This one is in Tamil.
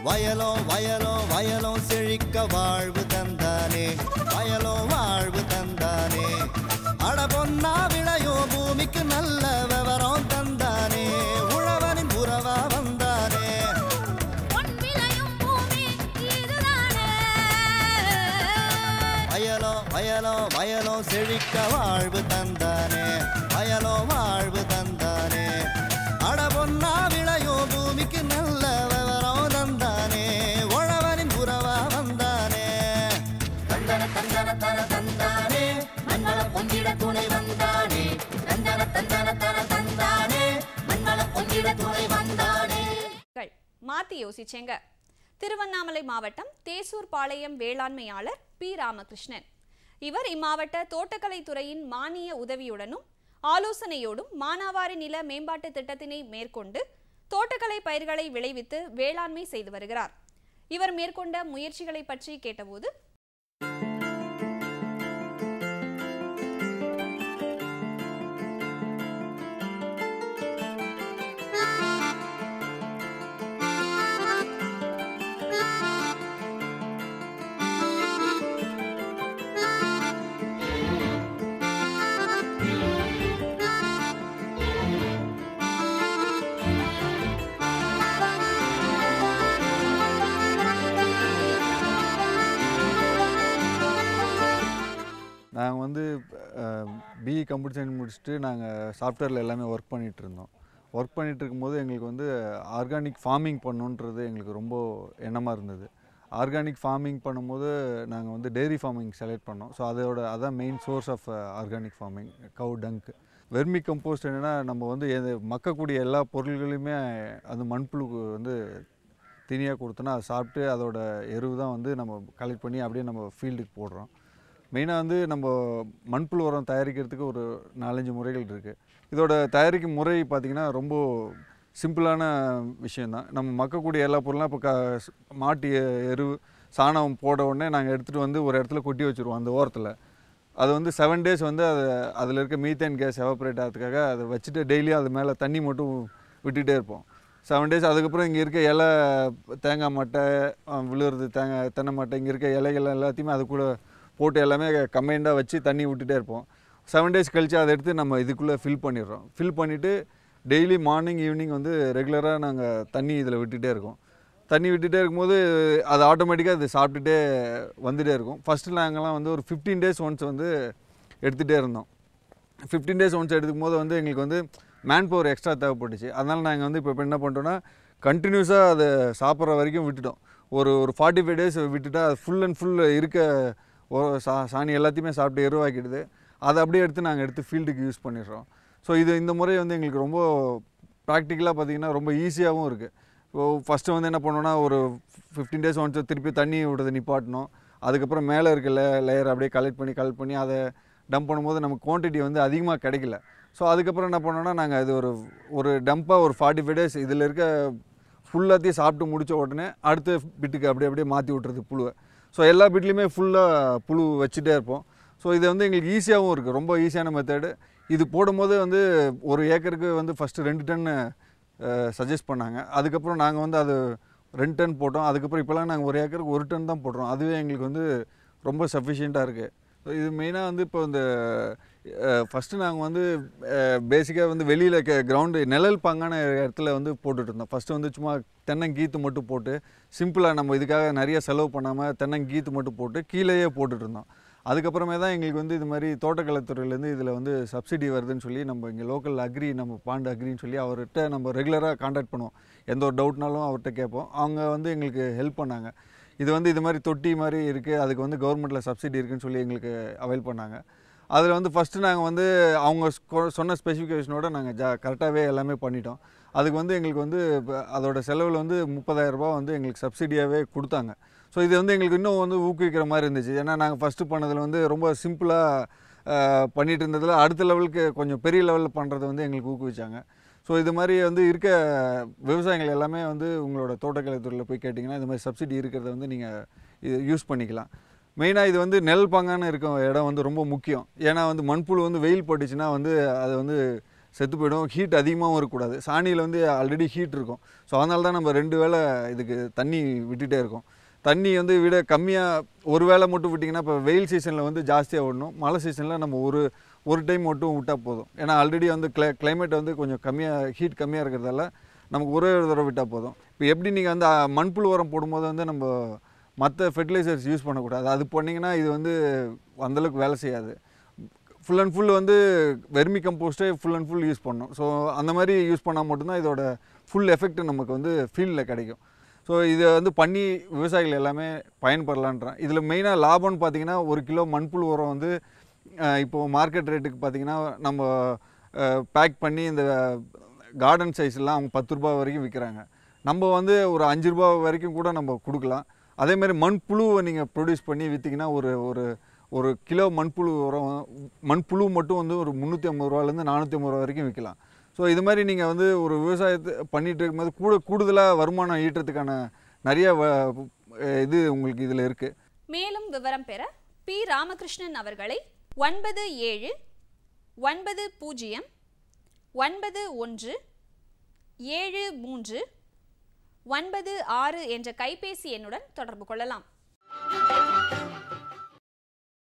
வயலோ வயலோ வயலோ செழிக்க வாழ்வு தந்தானே வயலோ வாழ்வு தந்தானே அட பொன்னா விளையோ பூமிக்கு நல்ல விவரம் தந்தானே உழவனின் உறவா வந்தானே பொன் விளையும் பூமி இதுதானே வயலோ வயலோ வயலோ செழிக்க வாழ்வு தந்தானே வயலோ வாழ்வு தந்தானே அட பொன்னா விளையோ பூமிக்கு நல்ல விவரம் தந்தானே உழவனின் உறவா வந்தானே தந்தன தந்தன தன தந்தானே மண்வளம் பொங்கிட துணை வந்தானே தந்தன தந்தன தன தந்தானே மண்வளம் பொங்கிட துணை வந்தானே கள் மாத்தி யோசிச்சேங்க திருவண்ணாமலை மாவட்டம் தேசூர் பாளையம் வேளாண்மையாளர் பி ராமகிருஷ்ணன் இவர் இம்மாவட்ட தோட்டக்கலை துறையின் மானிய உதவியுடனும் ஆலோசனையோடும் மானாவாரி நில மேம்பாட்டு திட்டத்தினை மேற்கொண்டு தோட்டக்கலை பயிர்களை விளைவித்து வேளாண்மை செய்து வருகிறார் இவர் மேற்கொண்ட முயற்சிகளை பற்றி கேட்டபோது நாங்கள் வந்து பிஇ கம்ப்யூட்டர் சயின்ஸ் முடிச்சுட்டு நாங்கள் சாஃப்ட்வேரில் எல்லாமே ஒர்க் பண்ணிகிட்டு இருந்தோம் ஒர்க் பண்ணிகிட்டு இருக்கும்போது எங்களுக்கு வந்து ஆர்கானிக் ஃபார்மிங் பண்ணணுன்றது எங்களுக்கு ரொம்ப எண்ணமாக இருந்தது ஆர்கானிக் ஃபார்மிங் பண்ணும்போது நாங்கள் வந்து டெய்ரி ஃபார்மிங் செலக்ட் பண்ணோம் ஸோ அதோட அதான் main source of organic farming cow dung vermicompost என்னென்னா நம்ம வந்து எது மக்கக்கூடிய எல்லா பொருள்களையுமே அந்த மண்புழுக்கு வந்து தினியாக கொடுத்தோன்னா அதை சாப்பிட்டு அதோட எருவு தான் வந்து நம்ம கலெக்ட் பண்ணி அப்படியே நம்ம ஃபீல்டுக்கு போடுறோம் மெயினாக வந்து நம்ம மண்புழு உரம் தயாரிக்கிறதுக்கு ஒரு நாலஞ்சு முறைகள் இருக்குது இதோட தயாரிக்கும் முறை பார்த்திங்கன்னா ரொம்ப சிம்பிளான விஷயந்தான் நம்ம மக்கக்கூடிய எல்லா பொருளும் இப்போ க மாட்டு எ- எரு சாணம் போட உடனே நாங்கள் எடுத்துகிட்டு வந்து ஒரு இடத்துல கொட்டி வச்சுருவோம் அந்த ஓரத்தில் அது வந்து செவன் டேஸ் வந்து அது அதில் இருக்க மீத்தேன் கேஸ் எவாப்ரேட் ஆகிறதுக்காக அதை வச்சுட்டு டெய்லியும் அது மேலே தண்ணி மட்டும் விட்டுகிட்டே இருப்போம் செவன் டேஸ் அதுக்கப்புறம் இங்கே இருக்க இலை தேங்காய் மட்டை அஹ், விழுறது தேங்காய் தென்னை மட்டை இங்கே இருக்க இலைகள் எல்லாத்தையுமே அது கூட போட்டு எல்லாமே கம்பைண்டாக வச்சு தண்ணி விட்டுட்டே இருப்போம் செவன் டேஸ் கழித்து அதை எடுத்து நம்ம இதுக்குள்ளே ஃபில் பண்ணிடுறோம் ஃபில் பண்ணிவிட்டு டெய்லி மார்னிங் ஈவினிங் வந்து ரெகுலராக நாங்கள் தண்ணி இதில் விட்டுட்டே இருக்கோம் தண்ணி விட்டுட்டே இருக்கும்போது அது ஆட்டோமேட்டிக்காக அது சாப்பிட்டுட்டே வந்துட்டே இருக்கும் ஃபஸ்ட்டு நாங்கள்லாம் வந்து ஒரு ஃபிஃப்டீன் டேஸ் ஒன்ஸ் வந்து எடுத்துகிட்டே இருந்தோம் ஃபிஃப்டீன் டேஸ் ஒன்ஸ் எடுக்கும் போது வந்து எங்களுக்கு வந்து மேன் பவர் எக்ஸ்ட்ரா தேவைப்பட்டுச்சு அதனால் நாங்கள் வந்து இப்போ என்ன பண்ணிட்டோம்னா கண்டினியூஸாக அதை சாப்பிட்ற வரைக்கும் விட்டுட்டோம் ஒரு ஒரு ஃபார்ட்டி ஃபைவ் டேஸ் விட்டுட்டா அது ஃபுல் அண்ட் ஃபுல் இருக்க ஒ- சா சாணி எல்லாத்தையுமே சாப்பிட்டு எருவாக்கிடுது அதை அப்படியே எடுத்து நாங்கள் எடுத்து ஃபீல்டுக்கு யூஸ் பண்ணிடுறோம் ஸோ இது இந்த முறை வந்து எங்களுக்கு ரொம்ப ப்ராக்டிக்கலாக பார்த்தீங்கன்னா ரொம்ப ஈஸியாகவும் இருக்குது இப்போ ஃபஸ்ட்டு வந்து என்ன பண்ணோன்னா ஒரு ஃபிஃப்டீன் டேஸ் ஒன்ஸ் திருப்பி தண்ணி விடுறதை நிப்பாட்டணும் அதுக்கப்புறம் மேலே இருக்க லே லேயர் அப்படியே கலெக்ட் பண்ணி கலெக்ட் பண்ணி அதை டம்ப் பண்ணும்போது நமக்கு குவான்டிட்டி வந்து அதிகமாக கிடைக்கல ஸோ அதுக்கப்புறம் என்ன பண்ணோன்னா நாங்கள் இது ஒரு ஒரு டம்ப்பாக ஒரு ஃபார்ட்டி ஃபைவ் டேஸ் இதில் இருக்க ஃபுல்லாத்தையும் சாப்பிட்டு முடிச்ச உடனே அடுத்த பிட்டுக்கு அப்படியே அப்படியே மாற்றி விட்டுறது புழுவை ஸோ எல்லா பிட்லேயுமே ஃபுல்லாக புழு வச்சுட்டே இருப்போம் ஸோ இது வந்து எங்களுக்கு ஈஸியாகவும் இருக்குது ரொம்ப ஈஸியான மெத்தடு இது போடும்போது வந்து ஒரு ஏக்கருக்கு வந்து ஃபஸ்ட்டு ரெண்டு டன் சஜஸ்ட் பண்ணாங்க அதுக்கப்புறம் நாங்கள் வந்து அது ரெண்டு டன் போட்டோம் அதுக்கப்புறம் இப்போலாம் நாங்கள் ஒரு ஏக்கருக்கு ஒரு டன் தான் போடுறோம் அதுவே எங்களுக்கு வந்து ரொம்ப சஃபிஷியண்ட்டாக இருக்குது ஸோ இது மெயினாக வந்து இப்போ இந்த ஃபஸ்ட்டு நாங்கள் வந்து பேசிக்காக வந்து வெளியில் கிரவுண்டு நிழல் பாங்கான இடத்துல வந்து போட்டுட்டு இருந்தோம் ஃபஸ்ட்டு வந்து சும்மா தென்னங்கீத்து மட்டும் போட்டு சிம்பிளாக நம்ம இதுக்காக நிறைய செலவு பண்ணாமல் தென்னங்கீத்து மட்டும் போட்டு கீழேயே போட்டுட்டு இருந்தோம் அதுக்கப்புறமே தான் எங்களுக்கு வந்து இது மாதிரி தோட்டக்கலைத்துறையிலேருந்து இதில் வந்து சப்சிடி வருதுன்னு சொல்லி நம்ம இங்கே லோக்கல் அக்ரி நம்ம பாண்டு அக்ரின்னு சொல்லி அவர்கிட்ட நம்ம ரெகுலராக காண்டாக்ட் பண்ணுவோம் எந்த ஒரு டவுட்னாலும் அவர்கிட்ட கேட்போம் அவங்க வந்து எங்களுக்கு ஹெல்ப் பண்ணாங்க இது வந்து இது மாதிரி தொட்டி மாதிரி இருக்குது அதுக்கு வந்து கவர்மெண்ட்டில் சப்சிடி இருக்குன்னு சொல்லி எங்களுக்கு அவைல் பண்ணாங்க அதில் வந்து ஃபஸ்ட்டு நாங்கள் வந்து அவங்க ஸ்கொ- சொன்ன ஸ்பெசிஃபிகேஷனோட நாங்கள் ஜா கரெக்டாகவே எல்லாமே பண்ணிட்டோம் அதுக்கு வந்து எங்களுக்கு வந்து இப்ப அதோட செலவில் வந்து 30000 ரூபாய் வந்து எங்களுக்கு சப்சிடியாகவே கொடுத்தாங்க ஸோ இது வந்து எங்களுக்கு இன்னும் வந்து ஊக்குவிக்கிற மாதிரி இருந்துச்சு ஏன்னா நாங்கள் ஃபஸ்ட்டு பண்ணதில் வந்து ரொம்ப சிம்பிளாக பண்ணிட்டு இருந்ததில் அடுத்த லெவலுக்கு கொஞ்சம் பெரிய லெவலில் பண்ணுறது வந்து எங்களுக்கு ஊக்குவிச்சாங்க ஸோ இது மாதிரி வந்து இருக்க விவசாயிகள் எல்லாமே வந்து உங்களோட தோட்டக்கலை துறையில் போய் கேட்டிங்கன்னா இது மாதிரி சப்சிடி இருக்கிறத வந்து நீங்கள் இது யூஸ் பண்ணிக்கலாம் மெயினாக இது வந்து நெல் பாங்கான இருக்க இடம் வந்து ரொம்ப முக்கியம் ஏன்னா வந்து மண்புழு வந்து வெயில் போட்டுச்சுன்னா வந்து அது வந்து செத்து போயிடும் ஹீட் அதிகமாகவும் இருக்கக்கூடாது சாணியில் வந்து ஆல்ரெடி ஹீட் இருக்கும் ஸோ அதனால தான் நம்ம ரெண்டு வேளை இதுக்கு தண்ணி விட்டுட்டே இருக்கோம் தண்ணி வந்து விட கம்மியாக ஒரு வேளை மட்டும் விட்டிங்கன்னா இப்போ வெயில் சீசனில் வந்து ஜாஸ்தியாக விடணும் மழை சீசனில் நம்ம ஒரு ஒரு டைம் மட்டும் விட்டால் போதும் ஏன்னா ஆல்ரெடி வந்து கிளை கிளைமேட் வந்து கொஞ்சம் கம்மியாக ஹீட் கம்மியாக இருக்கிறதால நமக்கு ஒரே ஒரு தடவை விட்டால் போதும் இப்போ எப்படி நீங்கள் வந்து அஹ், மண்புழு உரம் போடும்போது வந்து நம்ம மற்ற ஃபெர்டிலைசர்ஸ் யூஸ் பண்ணக்கூடாது அது பண்ணிங்கன்னா இது வந்து அந்தளவுக்கு வேலை செய்யாது ஃபுல் அண்ட் ஃபுல் வந்து வெர்மி கம்போஸ்ட்டே ஃபுல் அண்ட் ஃபுல் யூஸ் பண்ணணும் ஸோ அந்த மாதிரி யூஸ் பண்ணால் மட்டும்தான் இதோட ஃபுல் எஃபெக்ட் நமக்கு வந்து ஃபீல்டில் கிடைக்கும் ஸோ இதை வந்து பண்ணி விவசாயிகள் எல்லாமே பயன்பெறலான்றேன் இதில் மெயினாக லாபம்னு பார்த்தீங்கன்னா ஒரு கிலோ மண்புழு உரம் வந்து அஹ், இப்போ மார்க்கெட் ரேட்டுக்கு பார்த்தீங்கன்னா நம்ம பேக் பண்ணி இந்த கார்டன் சைஸ்லாம் அவங்க பத்து ரூபாய் வரைக்கும் விற்கிறாங்க நம்ம வந்து ஒரு அஞ்சு ரூபாய் வரைக்கும் கூட நம்ம கொடுக்கலாம் அதே மாதிரி மண்புழுவை நீங்கள் ப்ரொடியூஸ் பண்ணி விற்றீங்கன்னா ஒரு ஒரு ஒரு கிலோ மண்புழு உரம் மண்புழு மட்டும் வந்து ஒரு முந்நூற்றி ஐம்பது ரூபாலேருந்து நானூற்றி ஐம்பது ரூபா வரைக்கும் விற்கலாம் ஸோ இது மாதிரி நீங்கள் வந்து ஒரு விவசாயத்தை பண்ணிட்டு இருக்கும்போது கூட கூடுதலாக வருமானம் ஈட்டுறதுக்கான நிறைய வ- இது உங்களுக்கு இதில் இருக்குது மேலும் விவரம் பெற பி ராமகிருஷ்ணன் அவர்களை ஒன்பது ஏழு ஒன்பது பூஜ்ஜியம் ஒன்பது ஒன்று ஏழு மூன்று ஒன்பது ஆறு என்ற கைபேசி எண்ணுடன் தொடர்பு கொள்ளலாம்